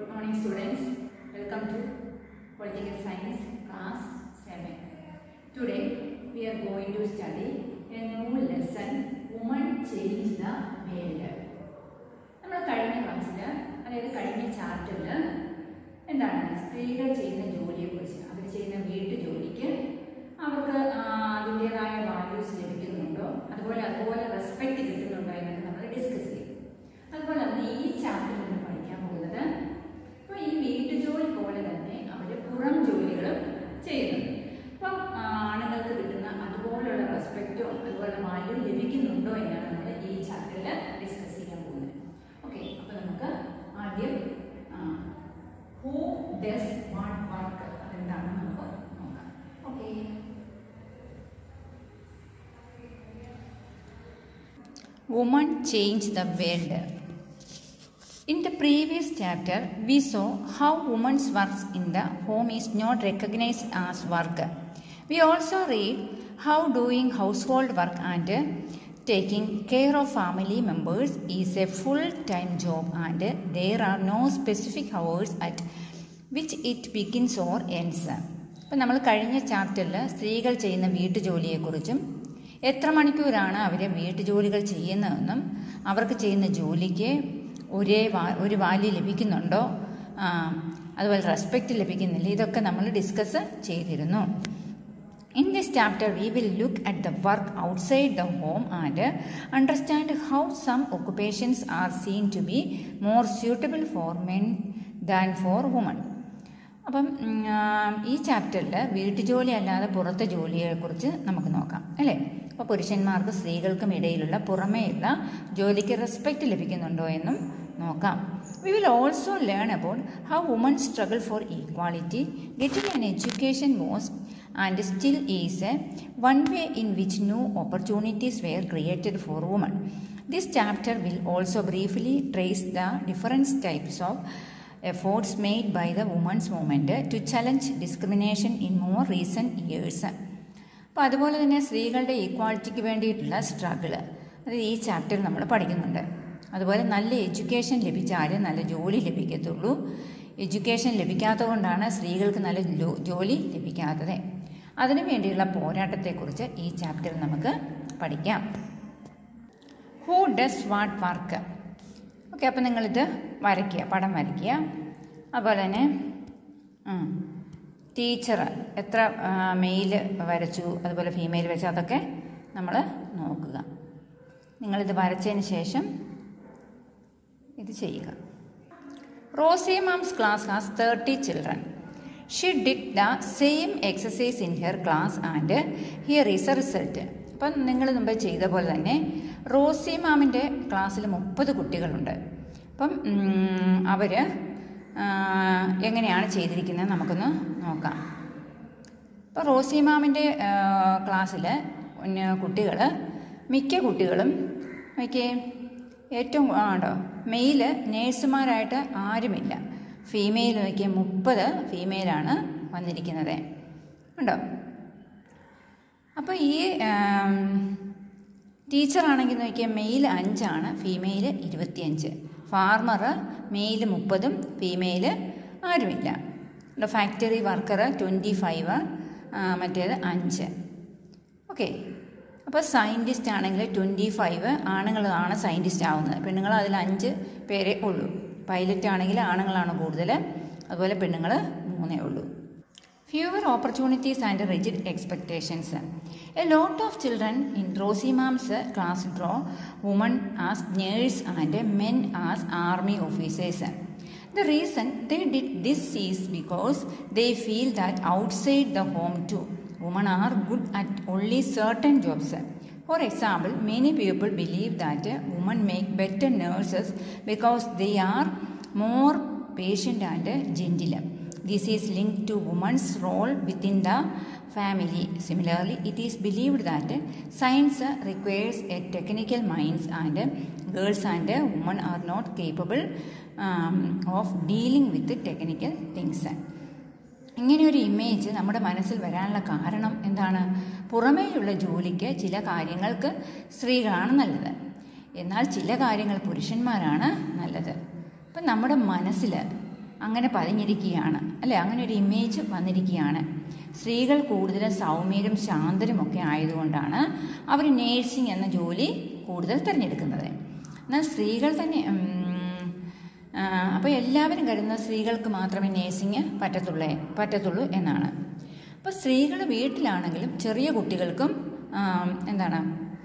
Good morning students. Welcome to Political Science class 7. Today we are going to study a new lesson Woman Change the World. നമ്മൾ കഴിഞ്ഞ ക്ലാസ്സിൽ അതായത് കഴിഞ്ഞ ചാപ്റ്ററിൽ എന്താണ് സ്ത്രീകൾ ചെയ്യുന്ന ജോലിയെക്കുറിച്ച് അവർ ചെയ്യുന്ന വീട്ടു ജോലിക്ക് അവർക്ക് ആ, അതിൻ്റെതായ വാല്യൂസ് ലഭിക്കുന്നുണ്ടോ അതുപോലെ അതുപോലെ റെസ്പെക്റ്റ് കിട്ടുന്നുണ്ടോ എന്നൊക്കെ നമ്മൾ ഡിസ്കസ് ചെയ്യും അതുപോലെ തന്നെ ഈ ചാപ്റ്ററിൽ നമ്മൾ പഠിക്കാൻ പോകുന്നത് അപ്പോൾ ഈ വീട്ടു ജോലി പോലെ തന്നെ അവർ പുറം ജോലികളും ചെയ്യുന്നുണ്ട് അപ്പം ആ, ആണുങ്ങൾക്ക് കിട്ടുന്ന അതുപോലുള്ള റെസ്പെക്റ്റോ അതുപോലെ വാല്യൂ ലഭിക്കുന്നുണ്ടോ എന്നാണ് നമ്മൾ ഈ ചാപ്റ്ററിൽ ഡിസ്കസ് ചെയ്യാൻ പോകുന്നത് ഓക്കെ അപ്പോൾ നമുക്ക് ആദ്യം ഹൂ ഡസ് വാട്ട് വർക്ക് അതെന്താണെന്ന് നമുക്ക് നോക്കാം okay Woman change the world. In the previous chapter, we saw how women's work in the home is not recognized as work. We also read how doing household work and taking care of family members is a full-time job and there are no specific hours at which it begins or ends. അപ്പം നമ്മൾ കഴിഞ്ഞ ചാപ്റ്ററിൽ സ്ത്രീകൾ ചെയ്യുന്ന വീട്ടുജോലിയെക്കുറിച്ചും എത്ര മണിക്കൂറാണ് അവർ വീട്ടുജോലികൾ ചെയ്യുന്നതെന്നും അവർക്ക് ചെയ്യുന്ന ജോലിക്ക് ഒരേ വാ ഒരു വാല്യൂ ലഭിക്കുന്നുണ്ടോ ആ, അതുപോലെ റെസ്പെക്റ്റ് ലഭിക്കുന്നില്ല ഇതൊക്കെ നമ്മൾ ഡിസ്കസ് ചെയ്തിരുന്നു In this chapter, we will look at the work outside the home and understand how some occupations are seen to be more suitable for men than for women. അപ്പം ഉം, ആ, ഈ ചാപ്റ്ററിൽ വീട്ടുജോലി അല്ലാതെ പുറത്തെ ജോലിയെക്കുറിച്ച് നമുക്ക് നോക്കാം അല്ലേ അപ്പോൾ പുരുഷന്മാർക്കും സ്ത്രീകൾക്കും ഇടയിലുള്ള പുറമേയുള്ള ജോലിക്ക് റെസ്പെക്റ്റ് ലഭിക്കുന്നുണ്ടോ എന്നും നോക്കാം we will also learn about how woman struggle for equality getting an education was and still is a one way in which new opportunities were created for woman this chapter will also briefly trace the difference types of efforts made by the women's movement to challenge discrimination in more recent years. അപ്പോൾ അതുപോലെ തന്നെ സ്ത്രീകളുടെ ഈക്വാളിറ്റിക്ക് വേണ്ടിയിട്ടുള്ള struggle അത് ഈ ചാപ്റ്ററിൽ നമ്മൾ പഠിക്കുന്നുണ്ട് അതുപോലെ നല്ല എഡ്യൂക്കേഷൻ ലഭിച്ചാലേ നല്ല ജോലി ലഭിക്കത്തുള്ളൂ എഡ്യൂക്കേഷൻ ലഭിക്കാത്തത് കൊണ്ടാണ് സ്ത്രീകൾക്ക് നല്ല ജോ- ജോലി ലഭിക്കാത്തത് അതിനു വേണ്ടിയുള്ള പോരാട്ടത്തെക്കുറിച്ച് ഈ ചാപ്റ്ററിൽ നമുക്ക് പഠിക്കാം who does what work okay അപ്പം നിങ്ങളിത് വരയ്ക്കുക പടം വരയ്ക്കുക അതുപോലെ തന്നെ ടീച്ചർ എത്ര മെയിൽ വരച്ചു അതുപോലെ ഫീമെയിൽ വരച്ചു അതൊക്കെ നമ്മൾ നോക്കുക നിങ്ങളിത് വരച്ചതിന് ശേഷം ഇത് ചെയ്യുക Rosie ma'am's class has thirty children she did the same exercise in her class and here is a result അപ്പം നിങ്ങൾ മുമ്പ് ചെയ്ത പോലെ തന്നെ റോസി മാമിൻ്റെ ക്ലാസ്സിൽ മുപ്പത് കുട്ടികളുണ്ട് അപ്പം അവർ എങ്ങനെയാണ് ചെയ്തിരിക്കുന്നത് നമുക്കൊന്ന് നോക്കാം ഇപ്പോൾ റോസി മാമിൻ്റെ ക്ലാസ്സിൽ കുട്ടികൾ മിക്ക കുട്ടികളും നോക്കിയേ ഏറ്റവും ആണ്ടോ മെയില് നേഴ്സുമാരായിട്ട് ആരുമില്ല ഫീമെയിൽ നോക്കിയ മുപ്പത് ഫീമെയിലാണ് വന്നിരിക്കുന്നത് ഉണ്ടോ അപ്പോൾ ഈ ടീച്ചറാണെങ്കിൽ നോക്കിയാൽ മെയിൽ അഞ്ചാണ് ഫീമെയിൽ ഇരുപത്തിയഞ്ച് ഫാർമർ മെയിൽ മുപ്പതും ഫീമെയിൽ ആരുമില്ല ഫാക്ടറി വർക്കർ ട്വൻറ്റി ഫൈവ് മറ്റേത് അഞ്ച് ഓക്കെ അപ്പോൾ സയൻറ്റിസ്റ്റ് ആണെങ്കിൽ ട്വൻറ്റി ഫൈവ് ആണുങ്ങളാണ് സയൻറ്റിസ്റ്റ് ആവുന്നത് പെണ്ണുങ്ങൾ അതിൽ അഞ്ച് പേരേ ഉള്ളൂ പൈലറ്റ് ആണെങ്കിൽ ആണുങ്ങളാണ് കൂടുതൽ അതുപോലെ പെണ്ണുങ്ങൾ മൂന്നേ ഉള്ളൂ Fewer opportunities and rigid expectations. A lot of children in Rosie Mam's class draw women as nurse and men as army officers. The reason they did this is because they feel that outside the home too, women are good at only certain jobs. For example, many people believe that women make better nurses because they are more patient and gentle. This is linked to woman's role within the family. Similarly, it is believed that science requires a technical minds and girls and women are not capable um, of dealing with the technical things. ഇങ്ങനെ ഒരു image നമ്മുടെ മനസ്സിൽ വരാനുള്ള കാരണം എന്താണ് പുറമേയുള്ള ജോലിക്ക് ചില കാര്യങ്ങൾക്ക് സ്ത്രീകളാണ് നല്ലത് എന്നാൽ ചില കാര്യങ്ങൾ പുരുഷന്മാരാണ് നല്ലത് അപ്പം നമ്മുടെ മനസ്സിൽ അങ്ങനെ പതിഞ്ഞിരിക്കുകയാണ് അല്ലേ അങ്ങനെ ഒരു ഇമേജ് വന്നിരിക്കുകയാണ് സ്ത്രീകൾ കൂടുതലും സൗമ്യരും ശാന്തരും ഒക്കെ ആയതുകൊണ്ടാണ് അവർ നേഴ്സിംഗ് എന്ന ജോലി കൂടുതൽ തിരഞ്ഞെടുക്കുന്നത് എന്നാൽ സ്ത്രീകൾ തന്നെ അപ്പോൾ എല്ലാവരും കരുതുന്ന സ്ത്രീകൾക്ക് മാത്രമേ നേഴ്സിംഗ് പറ്റത്തുള്ളേ പറ്റത്തുള്ളൂ എന്നാണ് അപ്പോൾ സ്ത്രീകൾ വീട്ടിലാണെങ്കിലും ചെറിയ കുട്ടികൾക്കും എന്താണ്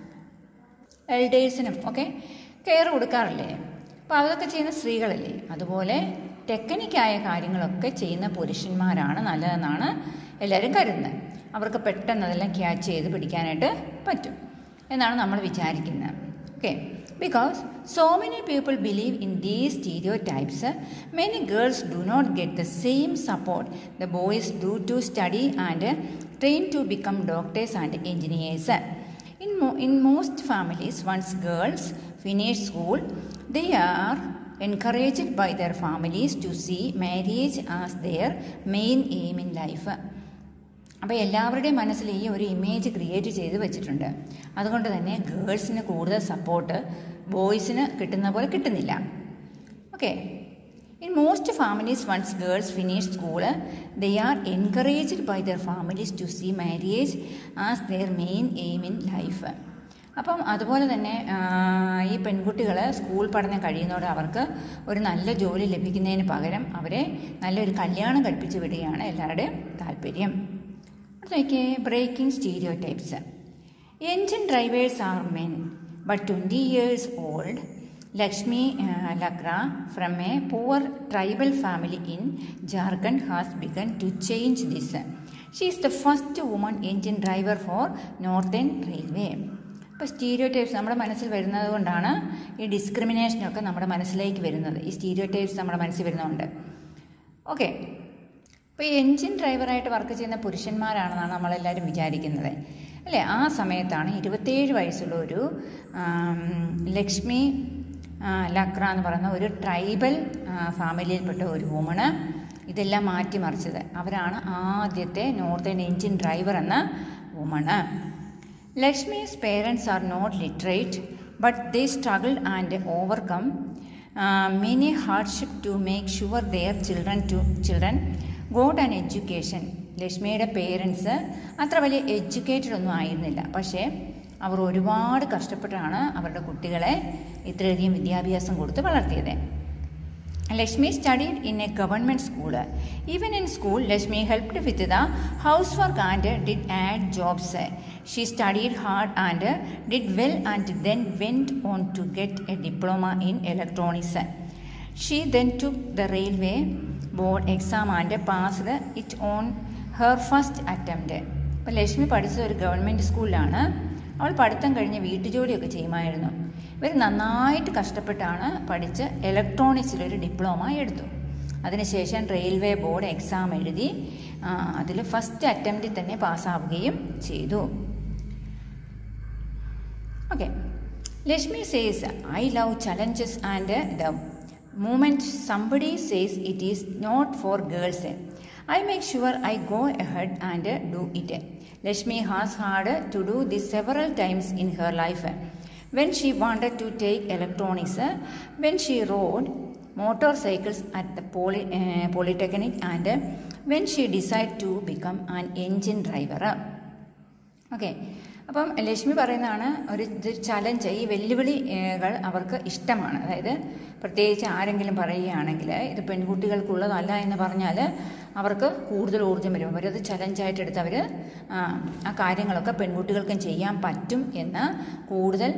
എൽഡേഴ്സിനും ഒക്കെ കെയർ കൊടുക്കാറില്ലേ അപ്പോൾ അതൊക്കെ ചെയ്യുന്ന സ്ത്രീകളല്ലേ അതുപോലെ ടെക്നിക്കായ കാര്യങ്ങളൊക്കെ ചെയ്യുന്ന പുരുഷന്മാരാണ് നല്ലതെന്നാണ് എല്ലാവരും കരുതുന്നത് അവർക്ക് പെട്ടെന്ന് അതെല്ലാം ക്യാച്ച് ചെയ്ത് പിടിക്കാനായിട്ട് പറ്റും എന്നാണ് നമ്മൾ വിചാരിക്കുന്നത് okay because so many people believe in these stereotypes many girls do not get the same support the boys do to study and train to become doctors and engineers In, mo- in most families, once girls finish school, they are encouraged by their families to see marriage as their main aim in life. അപ്പോൾ എല്ലാവരുടെയും മനസ്സിൽ ഈ ഒരു image create ചെയ്ത് വെച്ചിട്ടുണ്ട് അതുകൊണ്ട് തന്നെ ഗേൾസിന് കൂടുതൽ സപ്പോർട്ട് ബോയ്സിന് കിട്ടുന്ന പോലെ കിട്ടുന്നില്ല okay In most families, once girls finish school, they are encouraged by their families to see marriage as their main aim in life. അപ്പം അതുപോലെ തന്നെ ഈ പെൺകുട്ടികൾ സ്കൂൾ പഠനം കഴിയുന്നതോടെ അവർക്ക് ഒരു നല്ല ജോലി ലഭിക്കുന്നതിന് പകരം അവരെ നല്ലൊരു കല്യാണം കഴിപ്പിച്ച് വിടുകയാണ് എല്ലാവരുടെയും താല്പര്യം നോക്കിയേ breaking stereotypes engine drivers are men but twenty years old Lakshmi uh, Lakra from a poor tribal family in Jharkhand has begun to change this. She is the first woman engine driver for Northern Railway. ഇപ്പോൾ stereotypes നമ്മുടെ മനസ്സിൽ വരുന്നത് കൊണ്ടാണ് ഈ ഡിസ്ക്രിമിനേഷനൊക്കെ നമ്മുടെ മനസ്സിലേക്ക് വരുന്നത് ഈ സ്റ്റീരിയോ ടൈപ്സ് നമ്മുടെ മനസ്സിൽ വരുന്നതുകൊണ്ട് ഓക്കെ ഇപ്പോൾ ഈ എൻജിൻ ഡ്രൈവറായിട്ട് വർക്ക് ചെയ്യുന്ന പുരുഷന്മാരാണെന്നാണ് നമ്മളെല്ലാവരും വിചാരിക്കുന്നത് അല്ലേ ആ സമയത്താണ് ഇരുപത്തേഴ് വയസ്സുള്ള ഒരു ലക്ഷ്മി ലക്ര എന്ന് പറയുന്ന ഒരു ട്രൈബൽ ഫാമിലിയിൽപ്പെട്ട ഒരു വുമണ് ഇതെല്ലാം മാറ്റിമറിച്ചത് അവരാണ് ആദ്യത്തെ നോർത്തേൺ എൻജിൻ ഡ്രൈവർ എന്ന woman Lakshmi's parents are not literate but they struggle and overcome many hardship to make sure their children to children got and education ലക്ഷ്മിയുടെ പേരൻസ് അത്ര വലിയ എഡ്യൂക്കേറ്റഡ് ഒന്നും ആയിരുന്നില്ല പക്ഷേ അവർ ഒരുപാട് കഷ്ടപ്പെട്ടാണ് അവരുടെ കുട്ടികളെ ഇത്രയധികം വിദ്യാഭ്യാസം കൊടുത്ത് വളർത്തിയത് Lakshmi studied in a government school even in school Lakshmi helped with the house work and did odd jobs she studied hard and did well and then went on to get a diploma in electronics she then took the railway board exam and passed it on her first attempt അപ്പോൾ ലക്ഷ്മി പഠിച്ചത് ഒരു government സ്കൂളിലാണ് അവൾ പഠിത്തം കഴിഞ്ഞ് വീട്ടുജോലിയൊക്കെ ചെയ്യുമായിരുന്നു ഇവർ നന്നായിട്ട് കഷ്ടപ്പെട്ടാണ് പഠിച്ച് ഇലക്ട്രോണിക്സിലൊരു ഡിപ്ലോമ എടുത്തു അതിനുശേഷം റെയിൽവേ ബോർഡ് എക്സാം എഴുതി അതിൽ ഫസ്റ്റ് അറ്റംപ്റ്റിൽ തന്നെ പാസ്സാവുകയും ചെയ്തു okay Lakshmi says I love challenges and the moment somebody says it is not for girls I make sure I go ahead and do it. Lakshmi has had to do this several times in her life. When she wanted to take electronics, when she rode motorcycles at the poly, uh, polytechnic, and when she decided to become an engine driver. Okay അപ്പം ലക്ഷ്മി പറയുന്നതാണ് ഒരു ഇത് challenge ഈ വെല്ലുവിളികൾ അവർക്ക് ഇഷ്ടമാണ് അതായത് പ്രത്യേകിച്ച് ആരെങ്കിലും പറയുകയാണെങ്കിൽ ഇത് പെൺകുട്ടികൾക്കുള്ളതല്ല എന്ന് പറഞ്ഞാൽ അവർക്ക് കൂടുതൽ ഊർജ്ജം വരും അവരത് ചലഞ്ചായിട്ട് എടുത്ത് അവർ ആ കാര്യങ്ങളൊക്കെ പെൺകുട്ടികൾക്കും ചെയ്യാൻ പറ്റും എന്ന് കൂടുതൽ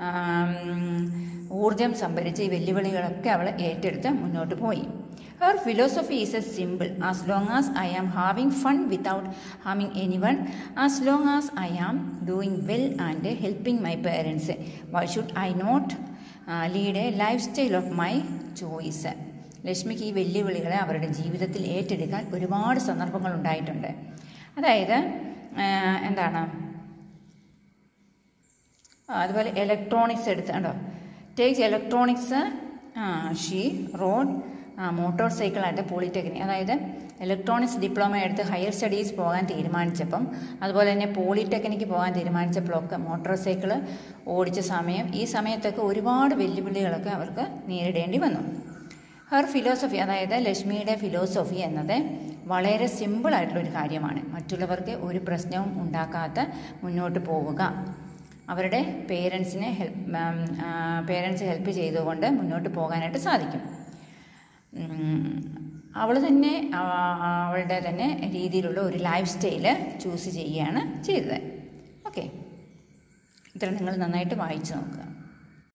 ഊർജം സംഭരിച്ച് ഈ വെല്ലുവിളികളൊക്കെ അവൾ ഏറ്റെടുത്ത് മുന്നോട്ട് പോയി her philosophy is a simple as long as I am having fun without ഹാമിങ് anyone as long as I am doing well and helping my parents why should I not lead a lifestyle of my choice ലക്ഷ്മിക്ക് ഈ വെല്ലുവിളികളെ അവരുടെ ജീവിതത്തിൽ ഏറ്റെടുക്കാൻ ഒരുപാട് സന്ദർഭങ്ങൾ ഉണ്ടായിട്ടുണ്ട് അതായത് എന്താണ് അതുപോലെ ഇലക്ട്രോണിക്സ് എടുത്ത് കണ്ടോ takes electronics she rode motorcycle ആയിട്ട് പോളിടെക്നിക് അതായത് ഇലക്ട്രോണിക്സ് ഡിപ്ലോമ എടുത്ത് ഹയർ സ്റ്റഡീസ് പോകാൻ തീരുമാനിച്ചപ്പം അതുപോലെ തന്നെ പോളിടെക്നിക്ക് പോകാൻ തീരുമാനിച്ചപ്പോഴൊക്കെ മോട്ടോർ സൈക്കിൾ ഓടിച്ച സമയം ഈ സമയത്തൊക്കെ ഒരുപാട് വെല്ലുവിളികളൊക്കെ അവർക്ക് നേരിടേണ്ടി വന്നു ഹെർ ഫിലോസഫി അതായത് ലക്ഷ്മിയുടെ ഫിലോസഫി എന്നത് വളരെ സിമ്പിളായിട്ടുള്ളൊരു കാര്യമാണ് മറ്റുള്ളവർക്ക് ഒരു പ്രശ്നവും ഉണ്ടാക്കാത്ത മുന്നോട്ട് പോവുക അവരുടെ പേരൻസിനെ ഹെൽപ്പ് പേരൻസ് ഹെൽപ്പ് ചെയ്തുകൊണ്ട് മുന്നോട്ട് പോകാനായിട്ട് സാധിക്കും അവൾ തന്നെ അവളുടെ തന്നെ രീതിയിലുള്ള ഒരു ലൈഫ് സ്റ്റൈല് ചൂസ് ചെയ്യുകയാണ് ചെയ്തത് ഓക്കെ ഇത്ര നിങ്ങൾ നന്നായിട്ട് വായിച്ചു നോക്കുക